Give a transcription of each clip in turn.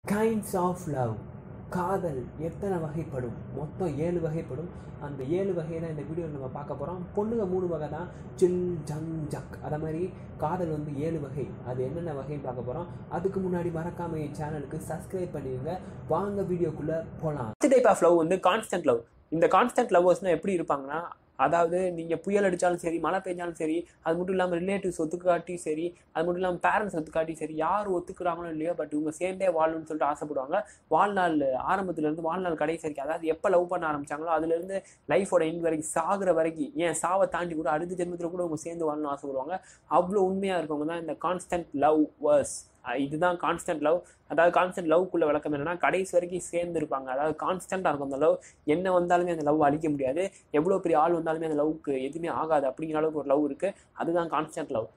kinds of love காதல் எத்தனை வகைப்படும் மொத்தம் ஏழு வகைப்படும் அந்த ஏழு வகையை தான் இந்த வீடியோவில் நம்ம பார்க்க போகிறோம் பொண்ணுங்க மூணு வகை தான் சில் ஜங் ஜக் அதை மாதிரி காதல் வந்து ஏழு வகை அது என்னென்ன வகைன்னு பார்க்க போகிறோம் அதுக்கு முன்னாடி மறக்காம என் சேனலுக்கு சப்ஸ்கிரைப் பண்ணிடுங்க வாங்க வீடியோக்குள்ளே போகலாம் ஃபஸ்ட் டைப் ஆஃப் லவ் வந்து கான்ஸ்டன்ட் லவ் இந்த கான்ஸ்டன்ட் லவ்வர்ஸ்னால் எப்படி இருப்பாங்கன்னா அதாவது நீங்கள் புயல் அடித்தாலும் சரி மழை பெஞ்சாலும் சரி அது மட்டும் இல்லாமல் ரிலேட்டிவ்ஸ் ஒத்துக்காட்டி சரி அது மட்டும் இல்லாமல் பேரண்ட்ஸ் ஒத்துக்காட்டி சரி யார் ஒத்துக்கிறாங்களோ இல்லையோ பட் இவங்க சேர்ந்தே வாழணும்னு சொல்லிட்டு ஆசைப்படுவாங்க வாழ்நாள் ஆரம்பத்துலேருந்து வாழ்நாள் கடைசி வரைக்கும் அதாவது எப்போ லவ் பண்ண ஆரம்பிச்சாங்களோ அதுலேருந்து லைஃபோட எண்ட் வரைக்கும் சாகுற வரைக்கும் ஏன் சாவை தாண்டி கூட அடுத்த ஜென்மத்தில் கூட இவங்க சேர்ந்து வாழணும்னு ஆசைப்படுவாங்க அவ்வளோ உண்மையாக இருக்கவங்க தான் இந்த கான்ஸ்டன்ட் லவ் வர்ஸ் இதுதான் கான்ஸ்டன்ட் லவ் அதாவது கான்ஸ்டன்ட் லவ்க்குள்ள விளக்கம் என்னன்னா கடைசி வரைக்கும் சேர்ந்து இருப்பாங்க அதாவது கான்ஸ்டன்ட்டாக இருக்கும் அந்த லவ் என்ன வந்தாலுமே அந்த லவ் அழிக்க முடியாது எவ்வளோ பெரிய ஆள் வந்தாலுமே அந்த லவ்க்கு எதுவுமே ஆகாது அப்படிங்கிற அளவுக்கு ஒரு லவ் இருக்குது அதுதான் கான்ஸ்டன்ட் லவ்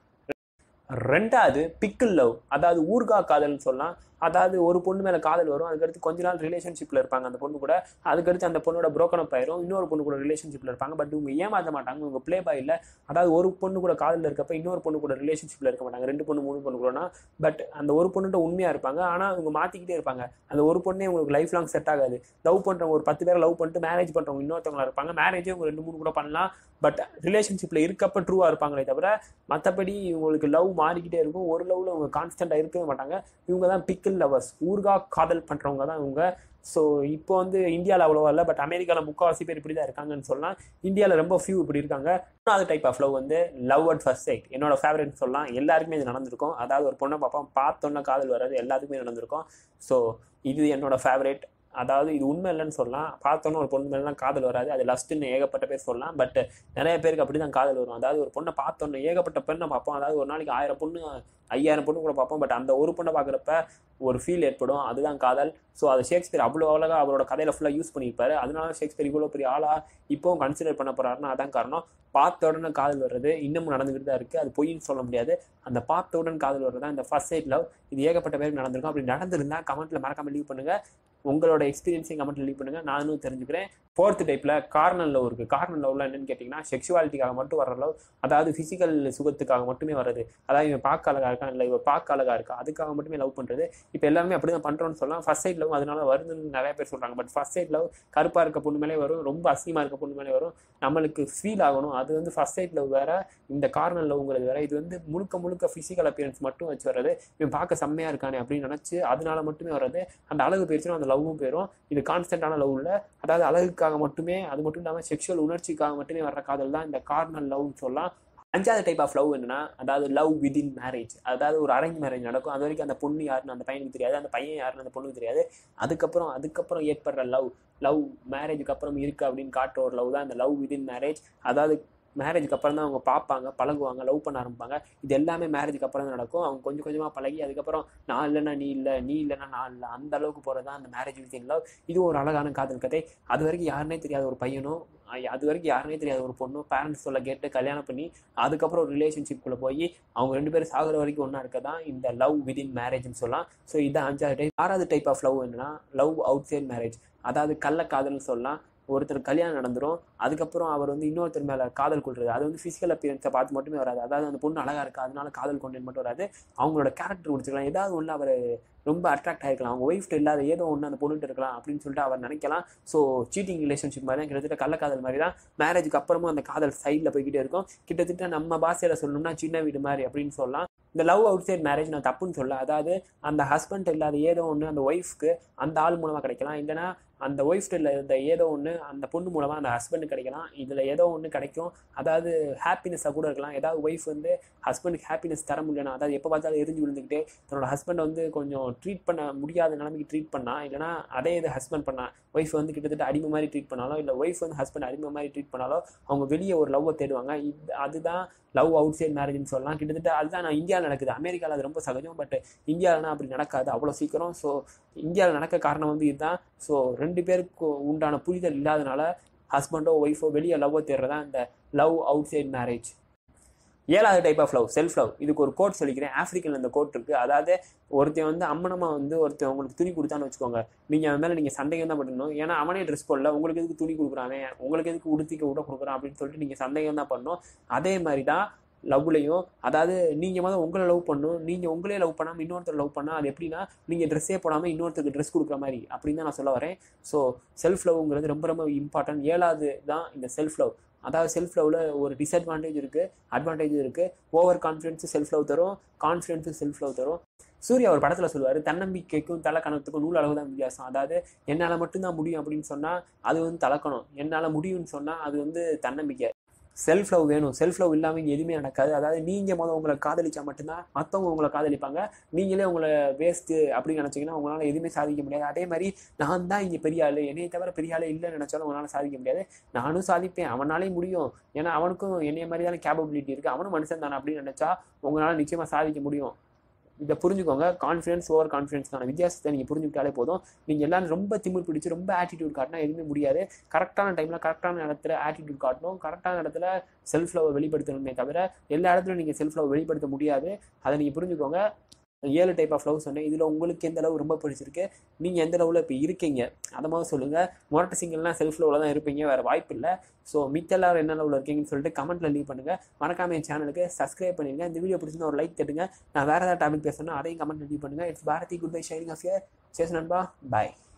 ரெண்டாவது பிக்கிள் லவ் அதாவது ஊர்கா காதல்னு சொல்லலாம் அதாவது ஒரு பொண்ணு மேலே காதல் வரும் அதுக்கடுத்து கொஞ்ச நாள் ரிலேஷன்ஷிப்பில் இருப்பாங்க அந்த பொண்ணு கூட அதுக்கடுத்து அந்த பொண்ணோட broken up ஆயிரும் இன்னொரு பொண்ணு கூட ரிலேஷன்ஷிப்பில் இருப்பாங்க பட் இவங்க ஏமாற்ற மாட்டாங்க இவங்க ப்ளே பாய் இல்லை அதாவது ஒரு பொண்ணு கூட காதலில் இருக்கப்ப இன்னொரு பொண்ணு கூட ரிலேஷன்ஷிப்பில் இருக்க மாட்டாங்க ரெண்டு பொண்ணு மூணு பொண்ணு கூடனா பட் அந்த ஒரு பொண்ணுகிட்ட உண்மையாக இருப்பாங்க ஆனால் இவங்க மாற்றிக்கிட்டே இருப்பாங்க அந்த ஒரு பொண்ணே உங்களுக்கு லைஃப் லாங் செட் ஆகாது லவ் பண்ணுறவங்க ஒரு பத்து பேரை லவ் பண்ணிட்டு மேரேஜ் பண்ணுறவங்க இன்னொருத்தவங்களா இருப்பாங்க மேரேஜே இவங்க ரெண்டு மூணு கூட பண்ணலாம் பட் ரிலேஷன்ஷிப்பில் இருக்கப்ப ட்ரூவாக இருப்பாங்களே தவிர மற்றபடி இவங்களுக்கு லவ் மாறிக்கிட்டே இருக்கும் ஒரு லவ்வில் இவங்க கான்ஸ்டண்ட்டாக இருக்கவே மாட்டாங்க இவங்க தான் பிக்கிள் லவர்ஸ் ஊர்கா காதல் பண்ணுறவங்க தான் இவங்க ஸோ இப்போ வந்து இந்தியாவில் அவ்வளோவா இல்லை பட் அமெரிக்காவில் முக்கால்வாசி பேர் இப்படி தான் இருக்காங்கன்னு சொல்லலாம் இந்தியாவில் ரொம்ப ஃபியூ இப்படி இருக்காங்க மூணாவது டைப் ஆஃப் லவ் வந்து லவ் அட் ஃபர்ஸ்ட் சைட் என்னோட ஃபேவரட் சொல்லலாம் எல்லாருக்குமே இது நடந்திருக்கும் அதாவது ஒரு பொண்ணை பார்ப்போம் பார்த்தோன்னே காதல் வராது எல்லாத்துக்குமே நடந்திருக்கும் ஸோ இது என்னோட ஃபேவரட் அதாவது இது உண்மை இல்லைன்னு சொல்லலாம் பார்த்தோன்னே ஒரு பொண்ணு மேலாம் காதல் வராது அது லஸ்ட்டுன்னு ஏகப்பட்ட பேர் சொல்லலாம் பட் நிறைய பேருக்கு அப்படி தான் காதல் வரும் அதாவது ஒரு பொண்ணை பார்த்தோன்னே ஏகப்பட்ட பெண்ணை பார்ப்போம் அதாவது ஒரு நாளைக்கு ஆயிரம் பொண்ணு ஐயாயிரம் பொண்ணு கூட பார்ப்போம் பட் அந்த ஒரு பொண்ணை பார்க்குறப்ப ஒரு ஃபீல் ஏற்படும் அதுதான் காதல் ஸோ அது ஷேக்ஸ்பியர் அவ்வளோ அழகாக அவரோட கதையில் ஃபுல்லாக யூஸ் பண்ணியிருப்பாரு அதனால ஷேக்ஸ்பியர் இவ்வளோ பெரிய ஆளாக இப்போவும் கன்சிடர் பண்ண போகிறாருன்னா அதான் காரணம் பார்த்த உடனே காதல் வர்றது இன்னமும் நடந்துக்கிட்டு தான் இருக்குது அது பொய்ன்னு சொல்ல முடியாது அந்த பார்த்த உடனே காதல் வர்றது தான் இந்த ஃபர்ஸ்ட் சைட் லவ் இது ஏகப்பட்ட பேருக்கு நடந்திருக்கும் அப்படி நடந்திருந்தா கமெண்ட்ல மறக்காம லீவ் பண்ணுங்க உங்களோட எக்ஸ்பீரியன்ஸையும் கமெண்ட்ல லீவ் பண்ணுங்க நானும் தெரிஞ்சுக்கிறேன் ஃபோர்த் டைப்ல கார்னல் லவ் இருக்கு கார்னல் லவ்ல என்னன்னு கேட்டிங்கன்னா செக்ஷுவாலிட்டிக்காக மட்டும் வர லவ் அதாவது ஃபிசிக்கல் சுகத்துக்காக மட்டுமே வர்றது அதாவது இவன் பார்க்க அழகா இருக்கான் இல்லை இவன் பார்க்க அழகா இருக்கா அதுக்காக மட்டுமே லவ் பண்றது இப்போ எல்லாருமே அப்படி தான் பண்றோம்னு சொல்லலாம் ஃபர்ஸ்ட் சைட் லவ் அதனால வருதுன்னு நிறைய பேர் சொல்றாங்க பட் ஃபர்ஸ்ட் சைட் லவ் கருப்பா இருக்க பொண்ணு மேலே வரும் ரொம்ப அசிங்கமா இருக்க பொண்ணு மேலே வரும் நம்மளுக்கு ஃபீல் ஆகணும் அது வந்து ஃபர்ஸ்ட் சைட் லவ் வேற இந்த கார்னல் லவ்ங்கிறது வேற இது வந்து முழுக்க முழுக்க ஃபிசிக்கல் அப்பியரன்ஸ் மட்டும் வச்சு வர்றது இவன் பார்க்க செம்மையா இருக்கானே அப்படின்னு நினைச்சு அதனால மட்டுமே வர்றது அந்த அழகு போயிடுச்சுன்னா அந்த லவ்வும் போயிடும் இது கான்ஸ்டன்டான லவ் இல்லை அதாவது அழகுக்காக மட்டுமே அது மட்டும் இல்லாமல் செக்ஷுவல் உணர்ச்சிக்காக மட்டுமே வர்ற காதல் தான் இந்த கார்னல் லவ்னு சொல்லலாம் அஞ்சாவது டைப் ஆஃப் லவ் என்னன்னா அதாவது லவ் விதின் மேரேஜ் அதாவது ஒரு அரேஞ்ச் மேரேஜ் நடக்கும் அது வரைக்கும் அந்த பொண்ணு யாருன்னு அந்த பையனுக்கு தெரியாது அந்த பையன் யாருன்னு அந்த பொண்ணுக்கு தெரியாது அதுக்கப்புறம் அதுக்கப்புறம் ஏற்படுற லவ் லவ் மேரேஜுக்கு அப்புறம் இருக்கு அப்படின்னு காட்டுற ஒரு லவ் தான் இந்த லவ் விதின் மேரேஜ் அதாவது மேரேஜுக்கு அப்புறம் தான் அவங்க பார்ப்பாங்க பழகுவாங்க லவ் பண்ண ஆரம்பிப்பாங்க இது எல்லாமே மேரேஜுக்கு அப்புறம் தான் நடக்கும் அவங்க கொஞ்சம் கொஞ்சமாக பழகி அதுக்கப்புறம் நான் இல்லைன்னா நீ இல்லை நீ இல்லைன்னா நான் இல்லை அந்த அளவுக்கு போகிறது தான் அந்த மேரேஜ் வித்தின் லவ் இது ஒரு அழகான காதல் கதை அது வரைக்கும் யாருனே தெரியாத ஒரு பையனும் அஹ் அது வரைக்கும் யாருனே தெரியாத ஒரு பொண்ணும் பேரண்ட்ஸ் சொல்ல கேட்டு கல்யாணம் பண்ணி அதுக்கப்புறம் ஒரு ரிலேஷன்ஷிப்குள்ளே போய் அவங்க ரெண்டு பேரும் சாகுற வரைக்கும் ஒன்றா இருக்க தான் இந்த லவ் விதின் மேரேஜ்னு சொல்லலாம் ஸோ இதான் அஞ்சாவது டைப் ஆறாவது டைப் ஆஃப் லவ் என்னன்னா லவ் அவுட் சைட் மேரேஜ் அதாவது கள்ளக்காதல்னு சொல்லலாம் ஒருத்தர் கல்யாணம் நடந்துரும் அதுக்கப்புறம் அவர் வந்து இன்னொருத்தர் மேலே காதல் கொள்றது அது வந்து ஃபிசிக்கல் அப்பியரன்ஸை பார்த்து மட்டுமே வராது அதாவது அந்த பொண்ணு அழகா இருக்கா அதனால காதல் கொண்டேன் மட்டும் வராது அவங்களோட கேரக்டர் பிடிச்சிக்கலாம் ஏதாவது ஒன்று அவர் ரொம்ப அட்ராக்ட் ஆகிருக்கலாம் அவங்க ஒய்ஃப்ட்டு இல்லாத ஏதோ ஒன்று அந்த பொண்ணுட்டு இருக்கலாம் அப்படின்னு சொல்லிட்டு அவர் நினைக்கலாம் ஸோ சீட்டிங் ரிலேஷன்ஷிப் மாதிரி தான் கிட்டத்தட்ட கள்ளக்காதல் மாதிரி தான் மேரேஜுக்கு அப்புறமும் அந்த காதல் சைடில் போய்கிட்டே இருக்கும் கிட்டத்தட்ட நம்ம பாஷையில் சொல்லணும்னா சின்ன வீடு மாதிரி அப்படின்னு சொல்லலாம் இந்த லவ் அவுட் சைட் மேரேஜ் நான் தப்புன்னு சொல்ல அதாவது அந்த ஹஸ்பண்ட் இல்லாத ஏதோ ஒன்று அந்த ஒய்ஃப்க்கு அந்த ஆள் மூலமாக கிடைக்கலாம் இல்லைன்னா அந்த ஒய்ஃப்ட்டு இல்லாத ஏதோ ஒன்று அந்த பொண்ணு மூலமாக அந்த ஹஸ்பண்ட் கிடைக்கலாம் இதில் ஏதோ ஒன்று கிடைக்கும் அதாவது ஹாப்பினஸாக கூட இருக்கலாம் ஏதாவது ஒய்ஃப் வந்து ஹஸ்பண்டுக்கு ஹாப்பினஸ் தர முடியலனா அதாவது எப்போ பார்த்தாலும் எரிஞ்சு விழுந்துக்கிட்டே தன்னோட ஹஸ்பண்டை வந்து கொஞ்சம் ட்ரீட் பண்ண முடியாத நிலைமைக்கு ட்ரீட் பண்ணா இல்லைனா அதே இது ஹஸ்பண்ட் பண்ணா ஒய்ஃப் வந்து கிட்டத்தட்ட அடிமை மாதிரி ட்ரீட் பண்ணாலோ இல்லை ஒய்ஃப் வந்து ஹஸ்பண்ட் அடிமை மாதிரி ட்ரீட் பண்ணாலோ அவங்க வெளியே ஒரு லவ்வை தேடுவாங்க இது அதுதான் லவ் அவுட் சைட் மேரேஜ்னு சொல்லலாம் கிட்டத்தட்ட அதுதான் நான் இந்தியாவில் நடக்குது அமெரிக்காவில் அது ரொம்ப சகஜம் பட் இந்தியாவில்னா அப்படி நடக்காது அவ்வளோ சீக்கிரம் ஸோ இந்தியாவில் நடக்க காரணம் வந்து இதுதான் ஸோ ரெண்டு பேருக்கு உண்டான புரிதல் இல்லாதனால ஹஸ்பண்டோ ஒய்ஃபோ வெளியே லவ்வை தேடுறதா இந்த லவ் அவுட் சைட் மேரேஜ் ஏழாவது type of love self love இதுக்கு ஒரு கோட் சொல்லிக்கிறேன் ஆஃப்ரிக்கனில் இந்த கோட் இருக்குது அதாவது ஒருத்தன் வந்து அம்மனமா வந்து ஒருத்தன் உங்களுக்கு துணி கொடுத்தான்னு வச்சுக்கோங்க நீங்கள் அவன் மேலே நீங்கள் சந்தேகம் தான் பண்ணணும் ஏன்னா அவனே ட்ரெஸ் போடல உங்களுக்கு எதுக்கு துணி கொடுக்குறான் அவன் உங்களுக்கு எதுக்கு உடுத்திக்க விட கொடுக்குறான் அப்படின்னு சொல்லிட்டு நீங்கள் சந்தேகம் தான் பண்ணணும் அதே மாதிரி தான் லவ்லையும் அதாவது நீங்கள் முதல்ல உங்களை லவ் பண்ணணும் நீங்கள் உங்களே லவ் பண்ணாமல் இன்னொருத்தர் லவ் பண்ணால் அது எப்படின்னா நீங்கள் ட்ரெஸ்ஸே போடாமல் இன்னொருத்தருக்கு ட்ரெஸ் கொடுக்குற மாதிரி அப்படின்னு தான் நான் சொல்ல வரேன் ஸோ செல்ஃப் லவ்ங்கிறது ரொம்ப ரொம்ப இம்பார்ட்டன்ட் ஏழாவது தான் இந்த செல்ஃப் லவ் அதாவது செல்ஃப் லவ்வில் ஒரு டிஸ்அட்வான்டேஜ் இருக்குது அட்வான்டேஜ் இருக்குது ஓவர் கான்ஃபிடென்ஸு செல்ஃப் லவ் தரும் கான்ஃபிடென்ஸு செல்ஃப் லவ் தரும் சூர்யா ஒரு படத்தில் சொல்லுவார் தன்னம்பிக்கைக்கும் தலக்கணத்துக்கும் நூல் அளவு தான் வித்தியாசம் அதாவது என்னால் மட்டும்தான் முடியும் அப்படின்னு சொன்னால் அது வந்து தலக்கணம் என்னால் முடியும்னு சொன்னால் அது வந்து தன்னம்பிக்கை செல்ஃப் லவ் வேணும் செல்ஃப் லவ் இல்லாமல் இங்கே எதுவுமே நடக்காது அதாவது நீங்கள் முதல் உங்களை காதலிச்சா மட்டும்தான் மற்றவங்க உங்களை காதலிப்பாங்க நீங்களே உங்களை வேஸ்ட்டு அப்படின்னு நினச்சிங்கன்னா உங்களால் எதுவுமே சாதிக்க முடியாது அதே மாதிரி நான் தான் இங்கே பெரிய ஆள் என்னையை தவிர பெரிய ஆள் இல்லைன்னு நினச்சாலும் உங்களால் சாதிக்க முடியாது நானும் சாதிப்பேன் அவனாலேயும் முடியும் ஏன்னா அவனுக்கும் என்னைய மாதிரி தானே கேப்பபிலிட்டி இருக்குது அவனும் மனுஷன் தானே அப்படின்னு நினச்சா உங்களால் நிச்சயமாக சாதிக்க முடியும் இதை புரிஞ்சுக்கோங்க கான்ஃபிடன்ஸ் ஓவர் கான்ஃபிடன்ஸ்க்கான வித்தியாசத்தை நீங்கள் புரிஞ்சுக்கிட்டாலே போதும் நீங்கள் எல்லாரும் ரொம்ப திமிர் பிடிச்சி ரொம்ப ஆட்டிடியூட் காட்டினா எதுவுமே முடியாது கரெக்டான டைமில் கரெக்டான இடத்துல ஆட்டிடியூட் காட்டணும் கரெக்டான இடத்துல செல்ஃப் லவ் வெளிப்படுத்தணுமே தவிர எல்லா இடத்துலையும் நீங்கள் செல்ஃப் லவ் வெளிப்படுத்த முடியாது அதை நீங்கள் புரிஞ்சுக்கோங்க ஏழு டைப் ஆஃப் லவ் சொன்னேன் இதில் உங்களுக்கு எந்த லவ் ரொம்ப பிடிச்சிருக்கு நீங்கள் எந்த லவ்வில் இப்போ இருக்கீங்க அதை மாதிரி சொல்லுங்கள் மொரட்ட சிங்கிள்லாம் செல்ஃப் லவ்வில் தான் இருப்பீங்க வேறு வாய்ப்பு இல்லை ஸோ மித்த எல்லாரும் என்ன லவ்வில் இருக்கீங்கன்னு சொல்லிட்டு கமெண்ட்டில் லீவ் பண்ணுங்கள் மறக்காம என் சேனலுக்கு சப்ஸ்கிரைப் பண்ணிடுங்க இந்த வீடியோ பிடிச்சிருந்தா ஒரு லைக் தட்டுங்க நான் வேறு ஏதாவது டாபிக் பேசணும் அதையும் கமெண்ட்டில் லீவ் பண்ணுங்கள் it's Bharathi good bye shining of year chase நண்பா பாய்